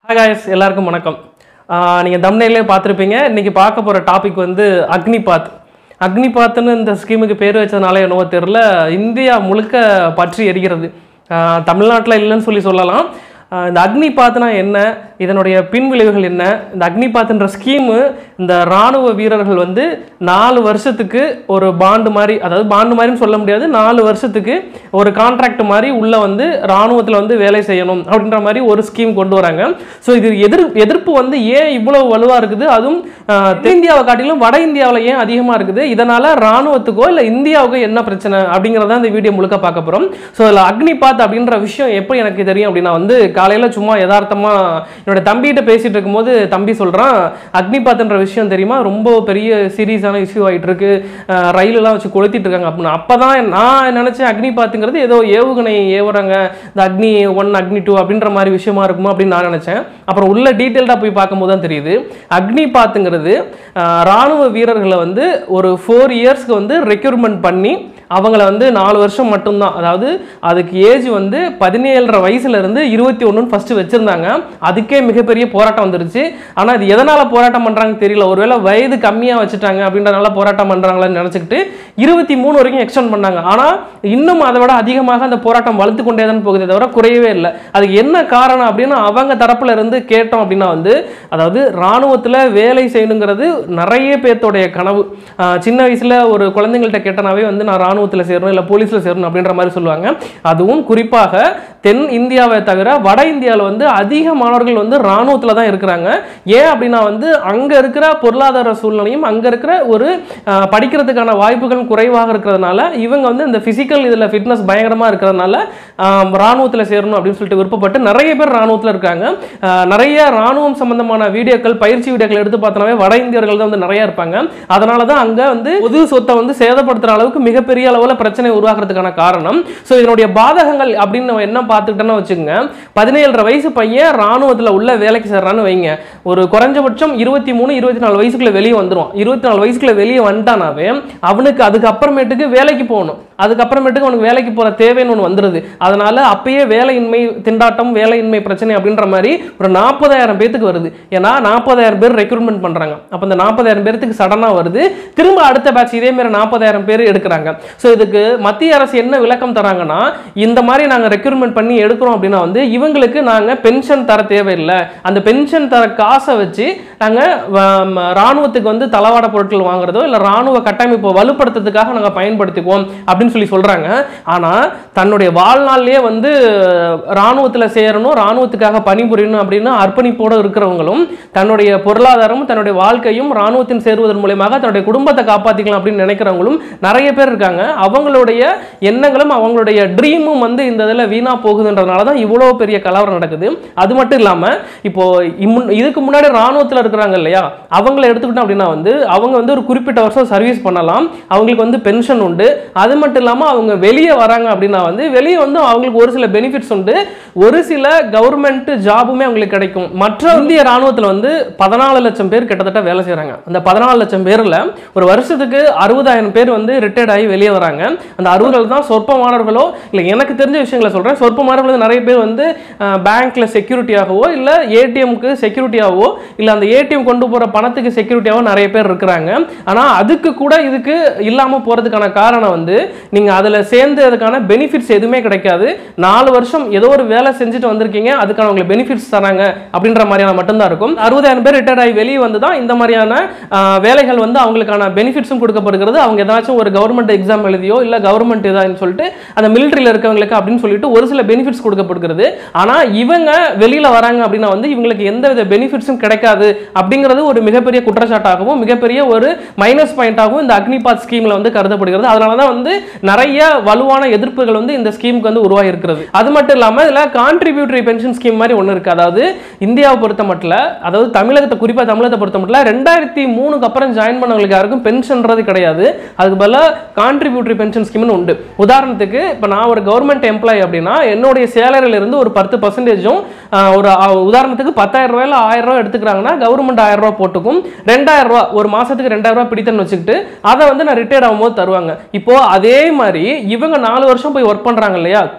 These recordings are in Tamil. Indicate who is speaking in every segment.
Speaker 1: ஹாய் காய்ஸ் எல்லாருக்கும் வணக்கம் நீங்கள் தம்னையிலே பார்த்துருப்பீங்க இன்றைக்கி பார்க்க போகிற டாபிக் வந்து அக்னிபாத் அக்னிபாத்னு இந்த ஸ்கீமுக்கு பேர் வச்சதுனால என்னவோ தெரில இந்தியா முழுக்க பற்றி எரிகிறது தமிழ்நாட்டில் இல்லைன்னு சொல்லி சொல்லலாம் ஆஹ் இந்த அக்னிபாத்னா என்ன இதனுடைய பின்விளைவுகள் என்ன இந்த அக்னிபாத்ன்ற ஸ்கீமு இந்த இராணுவ வீரர்கள் வந்து நாலு வருஷத்துக்கு ஒரு பாண்டு மாதிரி அதாவது பாண்டு மாதிரின்னு சொல்ல முடியாது நாலு வருஷத்துக்கு ஒரு கான்ட்ராக்ட் மாதிரி உள்ள வந்து இராணுவத்தில் வந்து வேலை செய்யணும் அப்படின்ற மாதிரி ஒரு ஸ்கீம் கொண்டு வராங்க ஸோ இது எதிர் எதிர்ப்பு வந்து ஏன் இவ்வளவு வலுவாக இருக்குது அதுவும் ஆஹ் தென்னிந்தியாவை காட்டிலும் வட இந்தியாவில் ஏன் அதிகமாக இருக்குது இதனால் இராணுவத்துக்கோ இல்லை இந்தியாவுக்கோ என்ன பிரச்சனை அப்படிங்கிறத இந்த வீடியோ முழுக்க பார்க்க போகிறோம் ஸோ இதில் அக்னிபாத் அப்படின்ற விஷயம் எப்படி எனக்கு தெரியும் அப்படின்னா வந்து காலையில் சும்மா யதார்த்தமாக என்னோட தம்பிகிட்ட பேசிகிட்டு இருக்கும்போது தம்பி சொல்கிறான் அக்னிபாத்ன்ற விஷயம் தெரியுமா ரொம்ப பெரிய சீரியஸான இஷ்யூ ஆகிட்டு இருக்கு அஹ் ரயிலெல்லாம் வச்சு கொளுத்திட்டு இருக்காங்க அப்படின்னு அப்போ தான் நான் நினச்சேன் அக்னிபாத்துங்கிறது ஏதோ ஏவுகணை ஏவுறாங்க இந்த அக்னி ஒன் அக்னி டூ அப்படின்ற மாதிரி விஷயமா இருக்குமா அப்படின்னு நான் நினச்சேன் அப்புறம் உள்ள டீட்டெயில்டாக போய் பார்க்கும்போது தான் தெரியுது அக்னிபாத்துங்கிறது அஹ் ராணுவ வீரர்களை வந்து ஒரு ஃபோர் இயர்ஸ்க்கு வந்து ரெக்யூர்மெண்ட் பண்ணி அவங்கள வந்து நாலு வருஷம் மட்டும்தான் அதாவது அதுக்கு ஏஜ் வந்து பதினேழரை வயசுல இருந்து இருபத்தி ஒன்றுன்னு ஃபஸ்ட்டு வச்சுருந்தாங்க அதுக்கே மிகப்பெரிய போராட்டம் வந்துருச்சு ஆனால் இது எதனால் போராட்டம் பண்ணுறாங்க தெரியல ஒருவேளை வயது கம்மியாக வச்சுட்டாங்க அப்படின்றனால போராட்டம் பண்ணுறாங்களான்னு நினச்சிக்கிட்டு இருபத்தி மூணு வரைக்கும் எக்ஸ்டெண்ட் பண்ணாங்க ஆனால் இன்னும் அதை விட அதிகமாக அந்த போராட்டம் வளர்த்து கொண்டே தான் போகுதே தவிர குறையவே இல்லை அதுக்கு என்ன காரணம் அப்படின்னு அவங்க தரப்புல இருந்து கேட்டோம் அப்படின்னா வந்து அதாவது இராணுவத்தில் வேலை செய்யணுங்கிறது நிறைய பேர்த்தோடைய கனவு ஆஹ் சின்ன வயசில் ஒரு குழந்தைங்கள்ட்ட கேட்டனாவே வந்து நான் இராணுவத்தில் சேரணும் இல்லை போலீஸில் சேரணும் அப்படின்ற மாதிரி சொல்லுவாங்க அதுவும் குறிப்பாக தென் இந்தியாவை தவிர வட இந்தியாவில் வந்து அதிக மாணவர்கள் வந்து இராணுவத்தில் தான் இருக்கிறாங்க ஏன் அப்படின்னா வந்து அங்கே இருக்கிற பொருளாதார சூழ்நிலையும் அங்கே இருக்கிற ஒரு ஆஹ் படிக்கிறதுக்கான வாய்ப்புகள் குறைவாக இருக்கிறதுனால இவங்க வந்து இந்த ஃபிசிக்கல் இதில் ஃபிட்னஸ் பயங்கரமாக இருக்கிறதுனால இராணுவத்தில் சேரணும் அப்படின்னு சொல்லிட்டு விருப்பப்பட்டு நிறைய பேர் இராணுவத்தில் இருக்காங்க ஆஹ் நிறைய இராணுவம் சம்பந்தமான வீடியோக்கள் பயிற்சி வீடியோக்கள் எடுத்து பார்த்தோம்னாவே வட இந்தியர்கள் தான் வந்து நிறைய இருப்பாங்க அதனால தான் அங்கே வந்து பொது சொத்தை வந்து சேதப்படுத்துகிற அளவுக்கு மிகப்பெரிய அளவில் பிரச்சனை உருவாக்குறதுக்கான காரணம் ஸோ இதனுடைய பாதகங்கள் அப்படின்னு நம்ம என்ன பார்த்துக்கிட்டோன்னா வச்சுக்கோங்க பதினேழரை வயசு பையன் இராணுவத்தில் உள்ள வேலைக்கு சேர்றான்னு வைங்க ஒரு குறைஞ்சபட்சம் இருபத்தி மூணு இருபத்தி நாலு வயசுக்குள்ள வெளியே வந்துடும் இருபத்தி நாலு வயசுக்குள்ள வெளியே வந்துட்டானாவே அவனுக்கு அதுக்கு அப்புறமேட்டுக்கு வேலைக்கு போகணும் அதுக்கப்புறமேட்டுக்கு அவனுக்கு வேலைக்கு போகிற தேவைன்னு ஒன்று வந்துடுது அதனால அப்பயே வேலையின்மை திண்டாட்டம் வேலையின்மை பிரச்சனை அப்படின்ற மாதிரி ஒரு நாற்பதாயிரம் பேத்துக்கு வருது ஏன்னா நாற்பதாயிரம் பேர் ரெக்ரூட்மெண்ட் பண்ணுறாங்க அப்போ இந்த நாற்பதாயிரம் பேர்த்துக்கு சடனாக வருது திரும்ப அடுத்த பேட்ச் இதே மாதிரி நாற்பதாயிரம் பேர் எடுக்கிறாங்க ஸோ இதுக்கு மத்திய அரசு என்ன விளக்கம் தராங்கன்னா இந்த மாதிரி நாங்கள் ரெக்ரூட்மெண்ட் பண்ணி எடுக்கிறோம் அப்படின்னா வந்து இவங்களுக்கு நாங்கள் பென்ஷன் தர தேவையில்லை அந்த பென்ஷன் தர காசை வச்சு நாங்கள் ராணுவத்துக்கு வந்து தளவாட பொருட்கள் வாங்குறதோ இல்லை ராணுவ கட்டமைப்பை வலுப்படுத்துறதுக்காக நாங்கள் பயன்படுத்திக்குவோம் அப்படின்னு சொல்லி சொல்கிறாங்க ஆனால் தன்னுடைய வாழ்நாள்லேயே வந்து ராணுவத்தில் சேரணும் ராணுவத்துக்காக பணிபுரியணும் அப்படின்னு அர்ப்பணிப்போடு இருக்கிறவங்களும் தன்னுடைய பொருளாதாரமும் தன்னுடைய வாழ்க்கையும் ராணுவத்தின் சேருவதன் மூலயமாக தன்னுடைய குடும்பத்தை காப்பாற்றிக்கலாம் அப்படின்னு நினைக்கிறவங்களும் நிறைய பேர் இருக்காங்க அவங்களுடைய எண்ணங்களும் அவங்களுடைய ட்ரீமும் வந்து இந்த இதில் வீணாக போகுதுன்றதுனால தான் இவ்வளோ பெரிய கலவரம் நடக்குது அது மட்டும் இல்லாமல் இப்போ இம்முன் இதுக்கு முன்னாடி ராணுவத்தில் இருக்கிறாங்க இல்லையா அவங்கள எடுத்துக்கிட்டோம் அப்படின்னா வந்து அவங்க வந்து ஒரு குறிப்பிட்ட வருஷம் சர்வீஸ் பண்ணலாம் அவங்களுக்கு வந்து பென்ஷன் உண்டு அது மட்டும் இல்லாமல் அவங்க வெளியே வராங்க அப்படின்னா வந்து வெளியே வந்து அவங்களுக்கு ஒரு சில பெனிஃபிட்ஸ் உண்டு ஒரு சில கவர்மெண்ட் ஜாபுமே அவங்களுக்கு கிடைக்கும் மற்ற இந்திய ராணுவத்தில் வந்து பதினாலு லட்சம் பேர் கிட்டத்தட்ட வேலை செய்கிறாங்க அந்த பதினாலு லட்சம் பேரில் ஒரு வருஷத்துக்கு அறுபதாயிரம் பேர் வந்து ரிட்டையர்ட் ஆகி வெளியே வராங்க அந்த அறுபது தான் சொற்பமானவர்களோ இல்லை எனக்கு தெரிஞ்ச விஷயங்களை சொல்கிறேன் சொற்பமானவர்கள் வந்து நிறைய பேர் வந்து பேங்க்கில் செக்யூரிட்டியாகவோ இல்லை ஏடிஎம்க்கு செக்யூரிட்டியாகவோ இல்லை அந்த ஏடிஎம் கொண்டு போகிற பணத்துக்கு செக்யூரிட்டியாகவோ நிறைய பேர் இருக்கிறாங்க ஆனால் அதுக்கு கூட இதுக்கு இல்லாமல் போகிறதுக்கான காரணம் வந்து நீங்கள் அதில் சேர்ந்து அதுக்கான பெனிஃபிட்ஸ் எதுவுமே கிடைக்காது நாலு வருஷம் ஏதோ ஒரு வேலை செஞ்சுட்டு வந்திருக்கீங்க அதுக்கான உங்களுக்கு பெனிஃபிட்ஸ் தராங்க அப்படின்ற மாதிரியான மட்டும்தான் இருக்கும் அறுபதாயிரம் பேர் ரிட்டையர்ட் ஆகி வெளியே வந்து தான் இந்த மாதிரியான ஆஹ், வேலைகள் வந்து அவங்களுக்கான பெனிஃபிட்ஸும் கொடுக்கப்படுகிறது அவங்க ஏதாச்சும் ஒரு கவர்மெண்ட் எக்ஸாம் எழுதியோ இல்லை கவர்மெண்ட் இதான்னு சொல்லிட்டு அந்த மிலிட்டரியில் இருக்கவங்களுக்கு அப்படின்னு சொல்லிட்டு ஒரு சில பெனிஃபிட்ஸ் கொடுக்கப்படுகிறது ஆனால் இவங்க வெளியில் வராங்க அப்படின்னா வந்து இவங்களுக்கு எந்த வித பெனிஃபிட்ஸும் கிடைக்காது அப்படிங்கிறது ஒரு மிகப்பெரிய குற்றச்சாட்டாகவும் மிகப்பெரிய ஒரு மைனஸ் பாயிண்டாகவும் இந்த அக்னிபாத் ஸ்கீமில் வந்து கருதப்படுகிறது அதனால தான் வந்து நிறைய வலுவான எதிர்ப்புகள் வந்து இந்த ஸ்கீமுக்கு வந்து உருவாகி இருக்கிறது அது மட்டும் இல்லாமல் இதில் கான்ட்ரிபியூட்டரி பென்ஷன் ஸ்கீம் மாதிரி ஒன்று இருக்குது அதாவது இந்தியாவை பொறுத்த மட்டும் அதாவது தமிழகத்தை குறிப்பாக தமிழகத்தை பொறுத்த மட்டும் ரெண்டாயிரத்தி மூணுக்கு அப்புறம் ஜாயின் பண்ணவங்களுக்கு யாருக்கும் பென்ஷன்றது கிடையாது அதுக்கு பதிலாக கான்ட்ரிபியூட்டரி பென்ஷன் ஸ்கீம்னு உண்டு உதாரணத்துக்கு இப்போ நான் ஒரு கவர்மெண்ட் எம்ப்ளாயி அப்படின்னா என்னுடைய சேலரியில இருந்து ஒரு பத்து பர்சன்டேஜும் ஒரு அஹ், உதாரணத்துக்கு பத்தாயிரம் ரூபாயில ஆயிரம் ரூபாய் எடுத்துக்கிறாங்கன்னா கவர்மெண்ட் ஆயிரம் ரூபாய் போட்டுக்கும் ரெண்டாயிரம் ரூபாய் ஒரு மாசத்துக்கு ரெண்டாயிரம் ரூபாய் பிடித்தன்னு வச்சுக்கிட்டு அதை வந்து நான் ரிட்டையர்ட் ஆகும்போது தருவாங்க இப்போ அதே மாதிரி இவங்க நாலு வருஷம் போய் ஒர்க் பண்றாங்க இல்லையா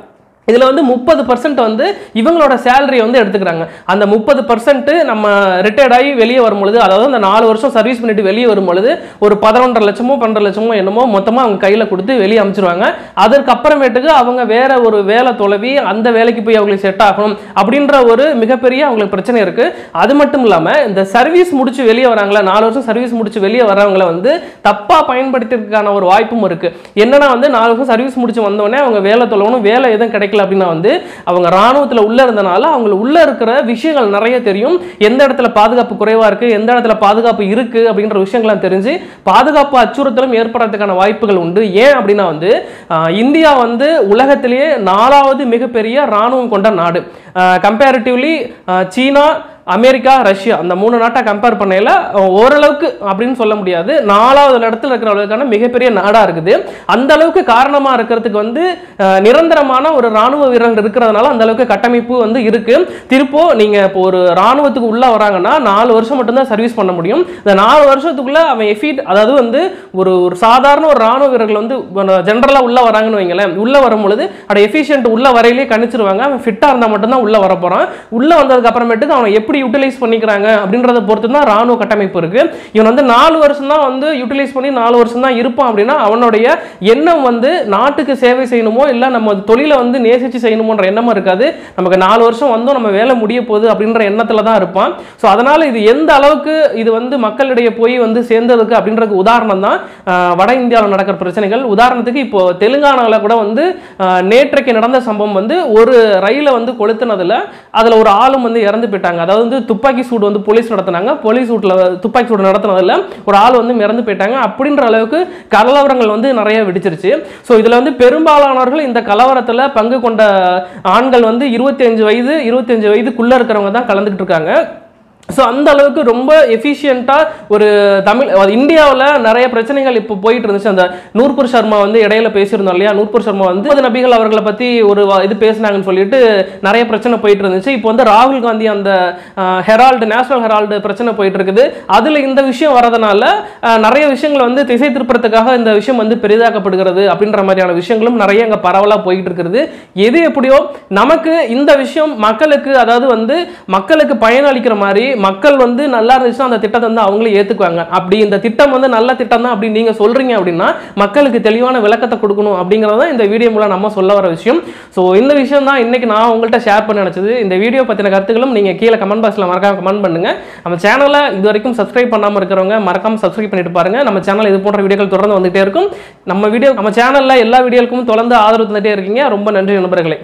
Speaker 1: இதில் வந்து முப்பது பர்சன்ட் வந்து இவங்களோட சேலரி வந்து எடுத்துக்கிறாங்க அந்த முப்பது பர்சன்ட் நம்ம ரிட்டையர்ட் ஆகி வெளியே வரும்பொழுது அதாவது அந்த நாலு வருஷம் சர்வீஸ் பண்ணிட்டு வெளியே வரும்பொழுது ஒரு பதினொன்றரை லட்சமோ பன்னெண்டு லட்சமோ என்னமோ மொத்தமாக அவங்க கையில் கொடுத்து வெளியே அமைச்சிருவாங்க அதற்கு அப்புறமேட்டுக்கு அவங்க வேற ஒரு வேலை தொலைவி அந்த வேலைக்கு போய் அவங்களுக்கு செட் ஆகணும் அப்படின்ற ஒரு மிகப்பெரிய அவங்களுக்கு பிரச்சனை இருக்கு அது மட்டும் இல்லாமல் இந்த சர்வீஸ் முடிச்சு வெளியே வராங்களா நாலு வருஷம் சர்வீஸ் முடிச்சு வெளியே வர்றவங்கள வந்து தப்பா பயன்படுத்திறதுக்கான ஒரு வாய்ப்பும் இருக்கு என்னன்னா வந்து நாலு வருஷம் சர்வீஸ் முடிச்சு வந்தோடனே அவங்க வேலை தொலைவணும் வேலை எதுவும் கிடைக்கல அப்படின்னா வந்து அவங்க ராணுவத்தில் உள்ள இருந்தனால அவங்க உள்ள இருக்கிற விஷயங்கள் நிறைய தெரியும் எந்த இடத்துல பாதுகாப்பு குறைவா இருக்கு எந்த இடத்துல பாதுகாப்பு இருக்கு அப்படின்ற விஷயங்கள்லாம் தெரிஞ்சு பாதுகாப்பு அச்சுறுத்தலும் ஏற்படுறதுக்கான வாய்ப்புகள் உண்டு ஏன் அப்படின்னா வந்து ஆஹ், இந்தியா வந்து உலகத்திலேயே நாலாவது மிகப்பெரிய ராணுவம் கொண்ட நாடு கம்பேரிட்டிவ்லி சீனா அமெரிக்கா ரஷ்யா அந்த மூணு நாட்டை கம்பேர் பண்ணையில் ஓரளவுக்கு அப்படின்னு சொல்ல முடியாது நாலாவது இடத்துல இருக்கிற அளவுக்கான மிகப்பெரிய நாடாக இருக்குது அந்த அளவுக்கு காரணமாக இருக்கிறதுக்கு வந்து அஹ், நிரந்தரமான ஒரு ராணுவ வீரர்கள் இருக்கிறதுனால அந்த அளவுக்கு கட்டமைப்பு வந்து இருக்கு திருப்போ நீங்கள் இப்போ ஒரு ராணுவத்துக்கு உள்ள வராங்கன்னா நாலு வருஷம் மட்டும்தான் சர்வீஸ் பண்ண முடியும் இந்த நாலு வருஷத்துக்குள்ள அவன் எஃபீட் அதாவது வந்து ஒரு ஒரு சாதாரண ஒரு ராணுவ வீரர்கள் வந்து ஜென்ரலாக உள்ள வராங்கன்னு வைங்களேன் உள்ள வரும்பொழுது அட எஃபிஷியன்ட் உள்ள வரையிலே கணிச்சிருவாங்க அவன் ஃபிட்டாக இருந்தால் மட்டும்தான் உள்ள வர போகிறான் உள்ள வந்ததுக்கு அப்புறமேட்டுக்கு அவனை எப்படி யூட்டிலைஸ் பண்ணிக்கிறாங்க அப்படின்றத பொறுத்து தான் ராணுவ கட்டமைப்பு இருக்கு இவன் வந்து நாலு வருஷம் தான் வந்து யூட்டிலைஸ் பண்ணி நாலு வருஷம் தான் இருப்பான் அப்படின்னா அவனுடைய எண்ணம் வந்து நாட்டுக்கு சேவை செய்யணுமோ இல்லை நம்ம தொழிலை வந்து நேசிச்சு செய்யணுமோன்ற எண்ணமும் இருக்காது நமக்கு நாலு வருஷம் வந்தோம் நம்ம வேலை முடிய போகுது அப்படின்ற எண்ணத்துல தான் இருப்பான் ஸோ அதனால இது எந்த அளவுக்கு இது வந்து மக்களிடையே போய் வந்து சேர்ந்ததுக்கு அப்படின்றதுக்கு உதாரணம் தான் ஆஹ், வட இந்தியாவில் நடக்கிற பிரச்சனைகள் உதாரணத்துக்கு இப்போ தெலுங்கானாவில் கூட வந்து ஆஹ், நேற்றைக்கு நடந்த சம்பவம் வந்து ஒரு ரயிலை வந்து கொளுத்துனதுல அதுல ஒரு ஆளும் வந்து இறந்து போயிட்டாங்க அதாவது வந்து துப்பாக்கி சூடு வந்து போலீஸ் நடத்தினாங்க போலீஸ் சூட்ல துப்பாக்கி சூடு நடத்தினதுல ஒரு ஆள் வந்து இறந்து போயிட்டாங்க அப்படின்ற அளவுக்கு கலவரங்கள் வந்து நிறைய வெடிச்சிருச்சு ஸோ இதுல வந்து பெரும்பாலானவர்கள் இந்த கலவரத்துல பங்கு கொண்ட ஆண்கள் வந்து இருபத்தி அஞ்சு வயது இருபத்தஞ்சு வயதுக்குள்ள இருக்கிறவங்க தான் கலந்துக்கிட்டு இருக்காங்க ஸோ அந்த அளவுக்கு ரொம்ப எஃபிஷியண்ட்டாக ஒரு தமிழ் இந்தியாவில் நிறைய பிரச்சனைகள் இப்போ போயிட்டு இருந்துச்சு அந்த நூற்பூர் சர்மா வந்து இடையில பேசியிருந்தோம் இல்லையா நூற்பூர் சர்மா வந்து முகமது நபிகள் அவர்களை பற்றி ஒரு வ- இது பேசினாங்கன்னு சொல்லிட்டு நிறைய பிரச்சனை போயிட்டு இருந்துச்சு இப்போ வந்து ராகுல் காந்தி அந்த ஹெரால்டு நேஷனல் ஹெரால்டு பிரச்சனை போயிட்டு இருக்குது அதில் இந்த விஷயம் வரதுனால அஹ், நிறைய விஷயங்கள் வந்து திசை திருப்பறதுக்காக இந்த விஷயம் வந்து பெரிதாக்கப்படுகிறது அப்படின்ற மாதிரியான விஷயங்களும் நிறைய அங்கே பரவலாக போயிட்டு இருக்கிறது எது எப்படியோ நமக்கு இந்த விஷயம் மக்களுக்கு அதாவது வந்து மக்களுக்கு பயனளிக்கிற மாதிரி மக்கள் வந்து நல்லா இருந்துச்சுன்னா அந்த திட்டத்தை வந்து அவங்களே ஏற்றுக்குவாங்க அப்படி இந்த திட்டம் வந்து நல்ல திட்டம் தான் அப்படின்னு நீங்கள் சொல்கிறீங்க அப்படின்னா மக்களுக்கு தெளிவான விளக்கத்தை கொடுக்கணும் அப்படிங்கிறது தான் இந்த வீடியோ மூலம் நம்ம சொல்ல வர விஷயம் ஸோ இந்த விஷயம் தான் இன்னைக்கு நான் உங்கள்கிட்ட ஷேர் பண்ண நினச்சது இந்த வீடியோ பற்றின கருத்துக்களும் நீங்கள் கீழே கமெண்ட் பாக்ஸில் மறக்காம கமெண்ட் பண்ணுங்க நம்ம சேனலை இது வரைக்கும் சப்ஸ்கிரைப் பண்ணாமல் இருக்கிறவங்க மறக்காம சப்ஸ்கிரைப் பண்ணிட்டு பாருங்க நம்ம சேனல் இது போன்ற வீடியோக்கள் தொடர்ந்து வந்துகிட்டே இருக்கும் நம்ம வீடியோ நம்ம சேனலில் எல்லா வீடியோக்கும் தொடர்ந்து ஆதரவு தந்துட்டே இருக்கீங்க ரொம்ப நன்றி நண்பர்களே